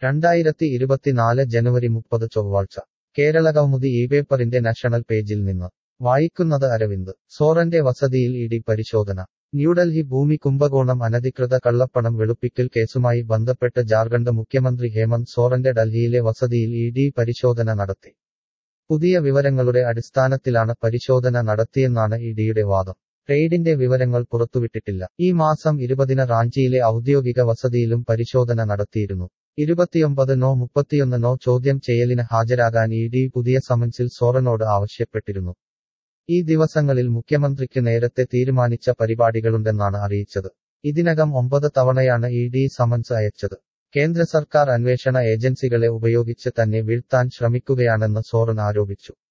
രണ്ടായിരത്തി ഇരുപത്തിനാല് ജനുവരി മുപ്പത് ചൊവ്വാഴ്ച കേരള കൗമുദി ഈ പേപ്പറിന്റെ നാഷണൽ പേജിൽ നിന്ന് വായിക്കുന്നത് അരവിന്ദ് സോറന്റെ വസതിയിൽ ഇഡി പരിശോധന ന്യൂഡൽഹി ഭൂമി കുംഭകോണം അനധികൃത കള്ളപ്പണം വെളുപ്പിക്കൽ കേസുമായി ബന്ധപ്പെട്ട് ജാർഖണ്ഡ് മുഖ്യമന്ത്രി ഹേമന്ത് സോറന്റെ ഡൽഹിയിലെ വസതിയിൽ ഇഡി പരിശോധന നടത്തി പുതിയ വിവരങ്ങളുടെ അടിസ്ഥാനത്തിലാണ് പരിശോധന നടത്തിയെന്നാണ് ഇഡിയുടെ വാദം റെയ്ഡിന്റെ വിവരങ്ങൾ പുറത്തുവിട്ടിട്ടില്ല ഈ മാസം ഇരുപതിന് റാഞ്ചിയിലെ ഔദ്യോഗിക വസതിയിലും പരിശോധന നടത്തിയിരുന്നു ഇരുപത്തിയൊമ്പത് നോ മുപ്പത്തിയൊന്ന് നോ ചോദ്യം ചെയ്യലിന് ഹാജരാകാൻ ഇ ഡി പുതിയ സമൻസിൽ സോറനോട് ആവശ്യപ്പെട്ടിരുന്നു ഈ ദിവസങ്ങളിൽ മുഖ്യമന്ത്രിക്ക് നേരത്തെ തീരുമാനിച്ച പരിപാടികളുണ്ടെന്നാണ് അറിയിച്ചത് ഇതിനകം ഒമ്പത് തവണയാണ് ഇ ഡി സമൻസ് അയച്ചത് കേന്ദ്ര സർക്കാർ അന്വേഷണ ഏജൻസികളെ ഉപയോഗിച്ച് തന്നെ വീഴ്ത്താൻ ശ്രമിക്കുകയാണെന്ന് സോറൻ ആരോപിച്ചു